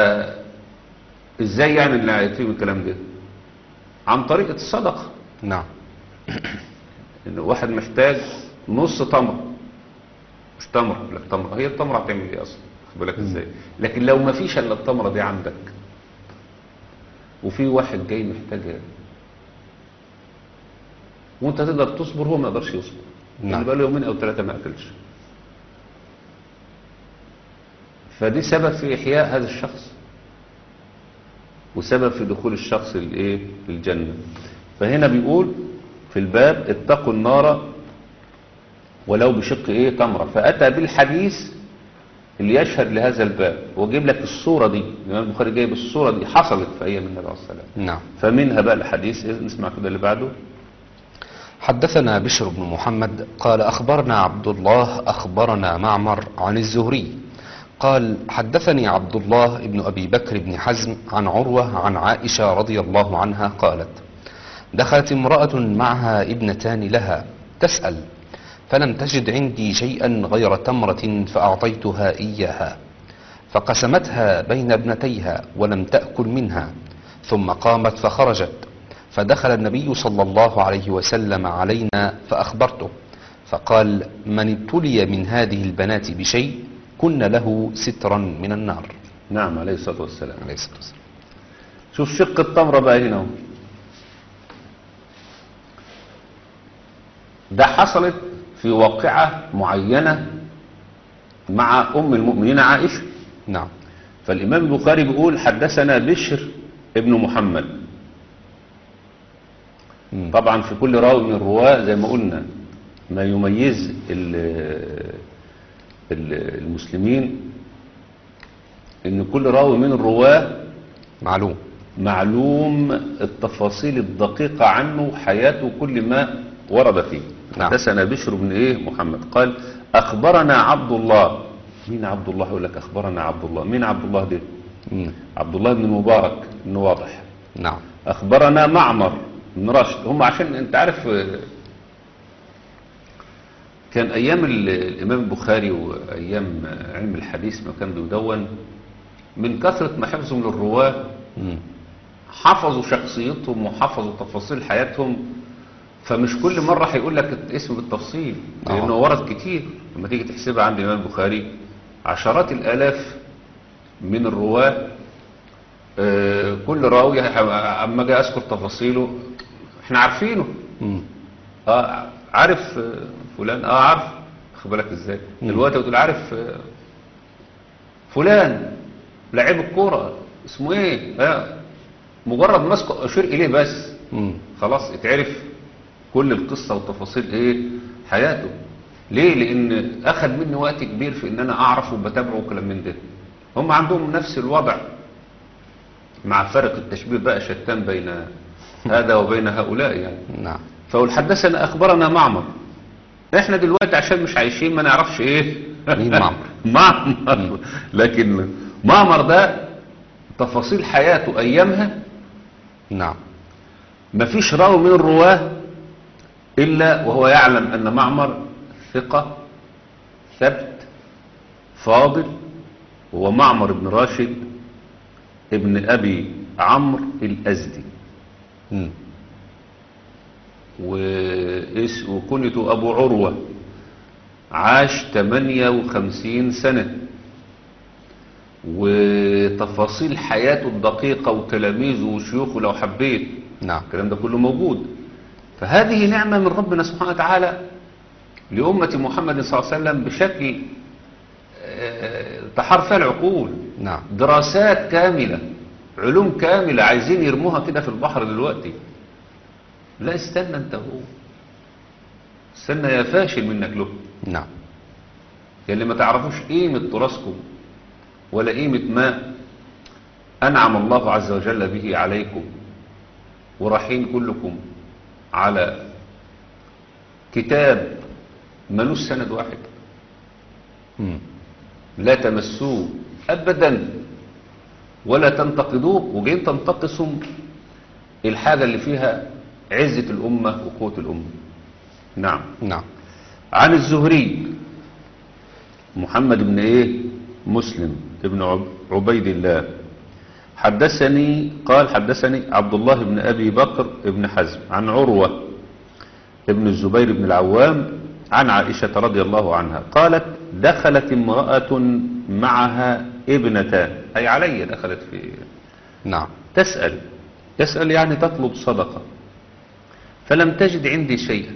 ازاي يعني اللي هيتم الكلام ده عن طريقة الصدقة نعم ان واحد محتاج نص تمرة مش تمرة لا تمرة هي التمرة هتعمل ايه اصلا خد بالك ازاي لكن لو ما فيش الا التمرة دي عندك وفي واحد جاي محتاجها وانت تقدر تصبر هو ما يقدرش يصبر نعم. اللي بقى له يومين او ثلاثة ما اكلش فدي سبب في احياء هذا الشخص وسبب في دخول الشخص الايه الجنة فهنا بيقول في الباب اتقوا النار ولو بشق ايه تمرة فأتى بالحديث اللي يشهد لهذا الباب وجيب لك الصورة دي الإمام البخاري جايب الصورة دي حصلت في أيام النبي عليه الصلاة والسلام نعم فمنها بقى الحديث إذ نسمع كده اللي بعده حدثنا بشر بن محمد قال أخبرنا عبد الله أخبرنا معمر عن الزهري قال حدثني عبد الله بن أبي بكر بن حزم عن عروة عن عائشة رضي الله عنها قالت دخلت امرأة معها ابنتان لها تسأل فلم تجد عندي شيئا غير تمرة فأعطيتها إياها فقسمتها بين ابنتيها ولم تأكل منها ثم قامت فخرجت فدخل النبي صلى الله عليه وسلم علينا فأخبرته فقال من ابتلي من هذه البنات بشيء كن له سترا من النار نعم عليه الصلاة والسلام عليه الصلاة والسلام شوف شق التمرة بقى هنا اهو. ده حصلت في واقعة معينة مع أم المؤمنين عائشة نعم فالإمام البخاري بيقول حدثنا بشر ابن محمد مم. طبعا في كل راوي من الرواة زي ما قلنا ما يميز ال- ال- المسلمين ان كل راوي من الرواة معلوم معلوم التفاصيل الدقيقة عنه حياته كل ما ورد فيه نعم. حدثنا بشر بن ايه محمد قال اخبرنا عبد الله مين عبد الله يقول لك اخبرنا عبد الله مين عبد الله ده مم. عبد الله بن المبارك انه واضح نعم اخبرنا معمر بن راشد هم عشان انت عارف آه، كان ايام ال- الامام البخاري وايام آه، علم الحديث ما كان بيدون من كثرة ما حفظهم للرواه مم. حفظوا شخصيتهم وحفظوا تفاصيل حياتهم فمش كل مرة هيقول لك الاسم بالتفصيل آه. لأنه ورد كتير لما تيجي تحسبها عند الإمام البخاري عشرات الآلاف من الرواة آه، كل راوي ه- أما أجي أذكر تفاصيله احنا عارفينه مم. اه عارف آه، فلان اه عارف خد بالك ازاي مم. دلوقتي بتقول عارف آه، فلان لعيب الكوره اسمه ايه آه مجرد مسكه اشير اليه بس مم. خلاص اتعرف كل القصه وتفاصيل ايه حياته ليه لان اخذ مني وقت كبير في ان انا اعرفه وبتابعه وكلام من ده هم عندهم نفس الوضع مع فرق التشبيه بقى شتان بين هذا وبين هؤلاء يعني نعم فقول حدثنا اخبرنا معمر احنا دلوقتي عشان مش عايشين ما نعرفش ايه مين معمر؟ معمر لكن معمر ده تفاصيل حياته ايامها نعم مفيش راوي من الرواه الا وهو يعلم ان معمر ثقة ثبت فاضل هو معمر بن راشد ابن ابي عمرو الازدي مم. وإس- وكنته أبو عروة عاش 58 سنة وتفاصيل حياته الدقيقة وتلاميذه وشيوخه لو حبيت نعم الكلام ده كله موجود فهذه نعمة من ربنا سبحانه وتعالى لأمة محمد صلى الله عليه وسلم بشكل آه، تحار فيها العقول نعم دراسات كاملة علوم كاملة عايزين يرموها كده في البحر دلوقتي لا استنى انت هو استنى يا فاشل منك له نعم يا اللي ما تعرفوش قيمة تراثكم ولا قيمة ما أنعم الله عز وجل به عليكم ورايحين كلكم على كتاب ملوش سند واحد مم. لا تمسوه أبدا ولا تنتقدوه وجايين تنتقصوا الحاجة اللي فيها عزة الأمة وقوة الأمة نعم نعم عن الزهري محمد بن ايه مسلم ابن عب- عبيد الله حدثني قال حدثني عبد الله بن ابي بكر بن حزم عن عروة ابن الزبير بن العوام عن عائشة رضي الله عنها قالت دخلت امرأة معها ابنتان أي علي دخلت في نعم تسأل تسأل يعني تطلب صدقة فلم تجد عندي شيئا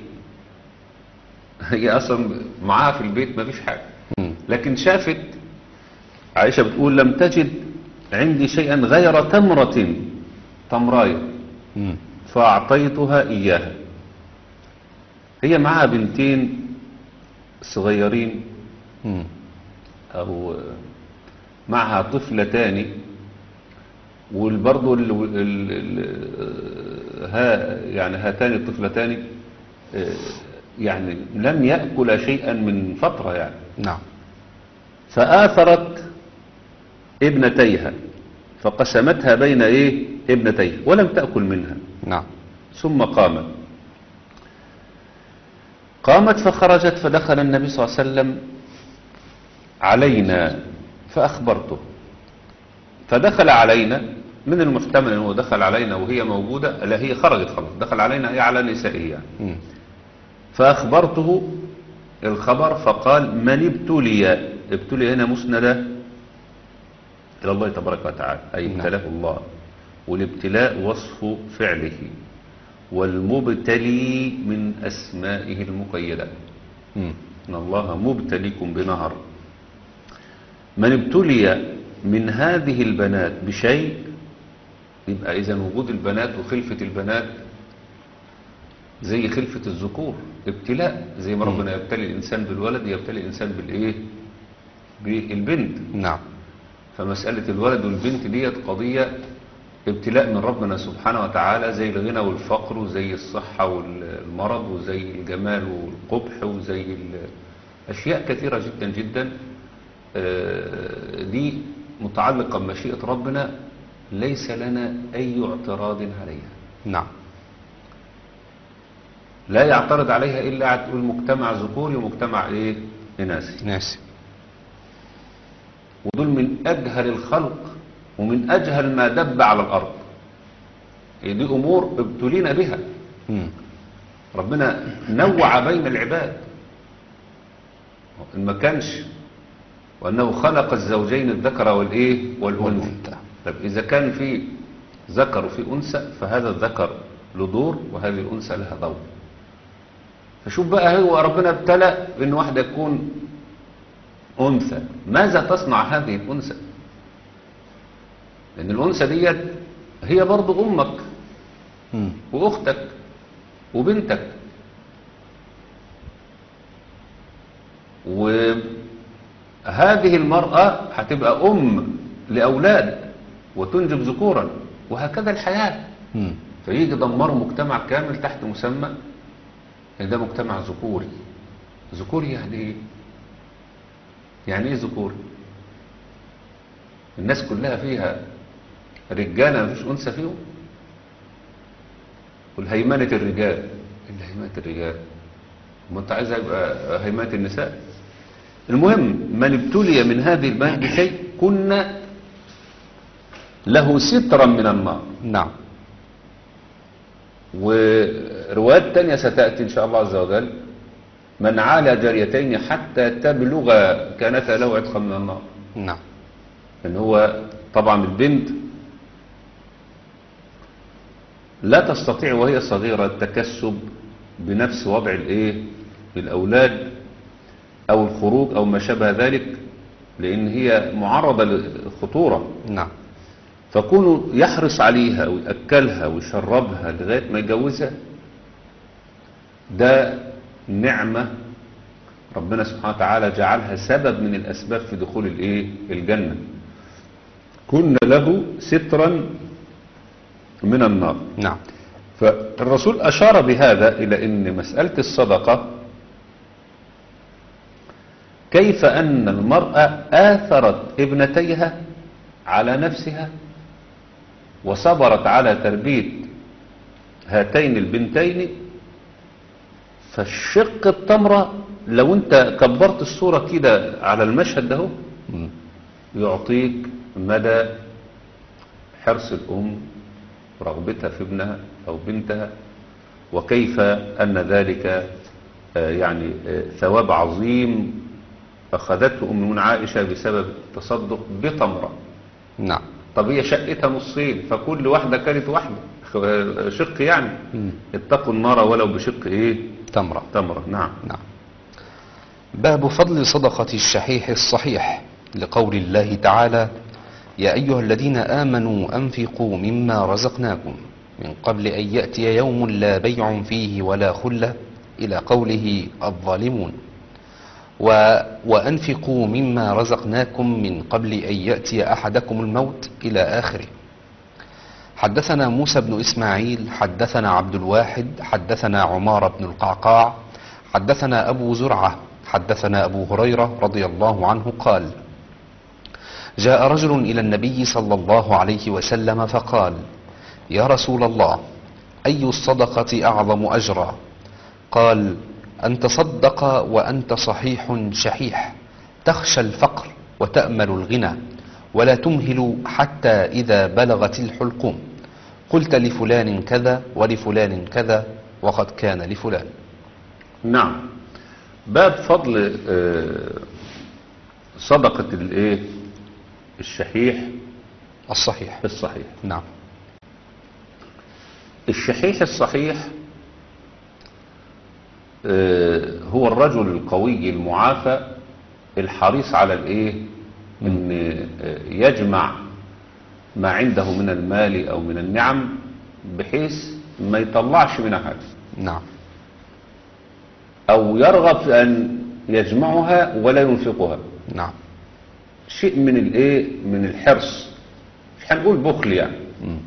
هي أصلا معاها في البيت ما فيش حاجة مم. لكن شافت عائشة بتقول لم تجد عندي شيئا غير تمرة تمراية مم. فأعطيتها إياها هي معاها بنتين صغيرين مم. أو معها طفلتان وبرضه ال... ال... ال... ها يعني هاتان الطفلتان آه، يعني لم يأكل شيئا من فترة يعني نعم فآثرت ابنتيها فقسمتها بين ايه ابنتيها ولم تأكل منها نعم ثم قامت قامت فخرجت فدخل النبي صلى الله عليه وسلم علينا فأخبرته فدخل علينا من المحتمل أنه دخل علينا وهي موجودة لا هي خرجت خلاص دخل علينا هي على نسائه يعني مم. فأخبرته الخبر فقال من ابتلي ابتلي هنا مسندة إلى الله تبارك وتعالى أي نعم. ابتلاه الله والابتلاء وصف فعله والمبتلي من أسمائه المقيدة مم. إن الله مبتليكم بنهر من ابتلي من هذه البنات بشيء يبقى إذا وجود البنات وخلفة البنات زي خلفة الذكور ابتلاء زي ما ربنا يبتلي الإنسان بالولد يبتلي الإنسان بالإيه بالبنت نعم فمسألة الولد والبنت ديت قضية ابتلاء من ربنا سبحانه وتعالى زي الغنى والفقر وزي الصحة والمرض وزي الجمال والقبح وزي ال- أشياء كثيرة جدا جدا آه، دي متعلقة بمشيئة ربنا ليس لنا أي اعتراض عليها نعم لا يعترض عليها إلا هتقول مجتمع ذكوري ومجتمع إيه إناثي ناسي ودول من أجهل الخلق ومن أجهل ما دب على الأرض هي دي أمور ابتلينا بها مم. ربنا نوع بين العباد إن ما كانش وأنه خلق الزوجين الذكر والإيه والأنثى والأنثى. طب إذا كان في ذكر وفي أنثى فهذا الذكر له دور وهذه الأنثى لها دور فشوف بقى هو ربنا ابتلى إن واحدة يكون أنثى ماذا تصنع هذه الأنثى لأن الأنثى ديت هي برضو أمك مم. وأختك وبنتك وهذه المرأة هتبقى أم لأولاد وتنجب ذكورا وهكذا الحياة مم. فيجي يدمروا مجتمع كامل تحت مسمى إن ده مجتمع ذكوري ذكوري يعني ايه يعني ايه ذكوري الناس كلها فيها رجالة مفيش أنثى فيهم والهيمنة الرجال إيه اللي هيمنة الرجال ما انت عايز يبقى هيمنة النساء المهم من ابتلي من هذه البنات بشيء كنا له سترا من النار نعم وروايات تانية ستأتي إن شاء الله عز وجل من عالى جاريتين حتى تبلغ كانتا له عتقا من النار نعم ان هو طبعا البنت لا تستطيع وهي صغيرة التكسب بنفس وضع الايه الاولاد او الخروج او ما شابه ذلك لان هي معرضة للخطورة نعم فكونه يحرص عليها ويأكلها ويشربها لغاية ما يجوزها ده نعمة ربنا سبحانه وتعالى جعلها سبب من الأسباب في دخول الإيه الجنة كنا له سترا من النار نعم فالرسول أشار بهذا إلى أن مسألة الصدقة كيف أن المرأة آثرت ابنتيها على نفسها وصبرت على تربية هاتين البنتين فالشق التمرة لو انت كبرت الصورة كده على المشهد ده مم. يعطيك مدى حرص الأم رغبتها في ابنها أو بنتها وكيف أن ذلك آه، يعني آه، ثواب عظيم أخذته أم عائشة بسبب التصدق بتمرة نعم طب هي شقتها نصين فكل واحدة كانت واحدة خ- شق يعني مم. اتقوا النار ولو بشق ايه تمرة تمرة نعم نعم باب فضل صدقة الشحيح الصحيح لقول الله تعالى يا أيها الذين آمنوا أنفقوا مما رزقناكم من قبل أن يأتي يوم لا بيع فيه ولا خلة إلى قوله الظالمون و وأنفقوا مما رزقناكم من قبل أن يأتي أحدكم الموت إلى آخره حدثنا موسى بن إسماعيل حدثنا عبد الواحد حدثنا عمار بن القعقاع حدثنا أبو زرعة حدثنا أبو هريرة رضي الله عنه قال جاء رجل إلى النبي صلى الله عليه وسلم فقال يا رسول الله أي الصدقة أعظم أجرا قال أن تصدق وأنت صحيح شحيح تخشى الفقر وتأمل الغنى ولا تمهل حتى إذا بلغت الحلقوم قلت لفلان كذا ولفلان كذا وقد كان لفلان نعم باب فضل آه، صدقة الايه الشحيح الصحيح الصحيح نعم الشحيح الصحيح آه، هو الرجل القوي المعافى الحريص على الايه ان آه، يجمع ما عنده من المال او من النعم بحيث ما يطلعش منها حاجه نعم او يرغب في ان يجمعها ولا ينفقها نعم شيء من الايه من الحرص مش هنقول بخل يعني مم.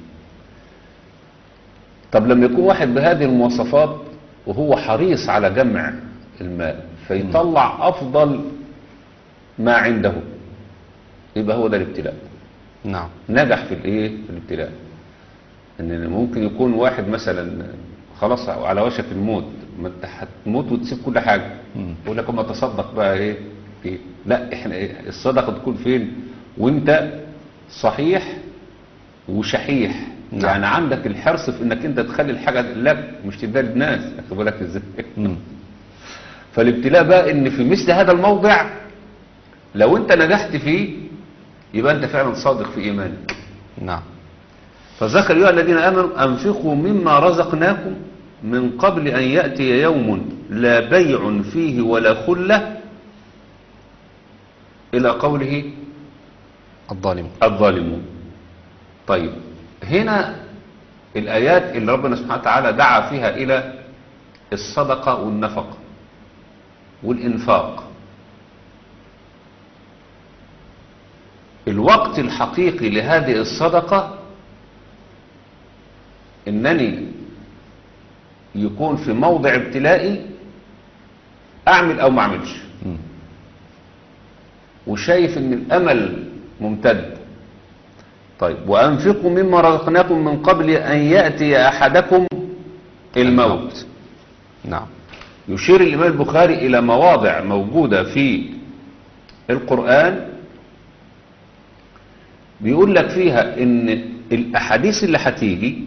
طب لما يكون واحد بهذه المواصفات وهو حريص على جمع المال فيطلع افضل ما عنده يبقى هو ده الابتلاء نعم نجح في الايه في الابتلاء ان ممكن يكون واحد مثلا خلاص على وشك الموت ما انت هتموت وتسيب كل حاجه مم. يقول لك اما تصدق بقى ايه في لا احنا إيه الصدقه تكون فين وانت صحيح وشحيح نعم. يعني عندك الحرص في انك انت تخلي الحاجه لك مش تديها للناس واخد بالك ازاي مم. فالابتلاء بقى ان في مثل هذا الموضع لو انت نجحت فيه يبقى انت فعلا صادق في ايمانك نعم فذكر أيها الذين آمنوا أنفقوا مما رزقناكم من قبل أن يأتي يوم لا بيع فيه ولا خلة إلى قوله الظالمون الظالمون طيب هنا الآيات اللي ربنا سبحانه وتعالى دعا فيها إلى الصدقة والنفقة والإنفاق الوقت الحقيقي لهذه الصدقة إنني يكون في موضع ابتلائي أعمل أو ما أعملش مم. وشايف ان الامل ممتد طيب وانفقوا مما رزقناكم من قبل ان ياتي احدكم الموت نعم يشير الامام البخاري الى مواضع موجوده في القران بيقول لك فيها ان الاحاديث اللي هتيجي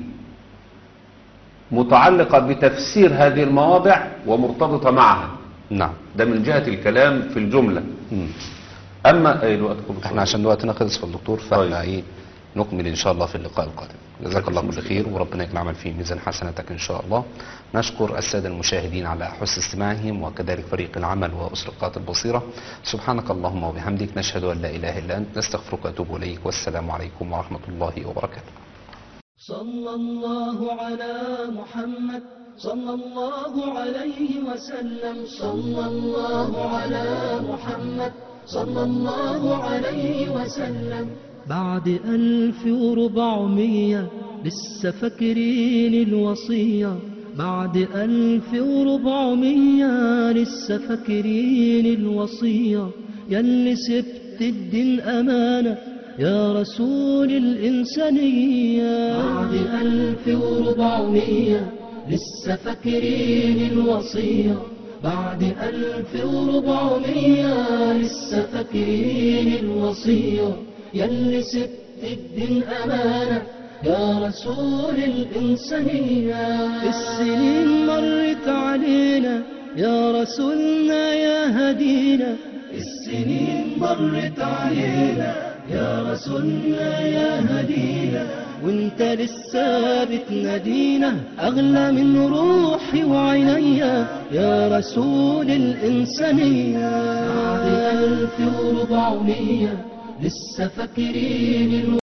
متعلقه بتفسير هذه المواضع ومرتبطه معها نعم ده من جهه الكلام في الجمله مم. اما ايه الوقت كله احنا عشان وقتنا خلص في الدكتور فاحنا طيب. ايه نكمل ان شاء الله في اللقاء القادم جزاك الله كل خير وربنا يجمع عمل في ميزان حسناتك ان شاء الله نشكر الساده المشاهدين على حسن استماعهم وكذلك فريق العمل واسرقات البصيره سبحانك اللهم وبحمدك نشهد ان لا اله الا انت نستغفرك واتوب اليك والسلام عليكم ورحمه الله وبركاته صلى الله على محمد صلى الله عليه وسلم صلى الله على محمد صلى الله عليه وسلم بعد ألف وربعمية لسه فاكرين الوصية بعد ألف وربعمية لسه فاكرين الوصية يلي سبت الدين أمانة يا رسول الإنسانية بعد ألف وربعمية لسه فاكرين الوصية بعد ألف وربعمية لسه فاكرين الوصية يلي سبت الدين أمانة يا رسول الإنسانية السنين مرت علينا يا رسولنا يا هدينا السنين مرت علينا يا رسولنا يا هدينا وانت لسه بتنادينا اغلى من روحي وعينيا يا رسول الانسانيه بعد الف وربعمية لسه فاكرين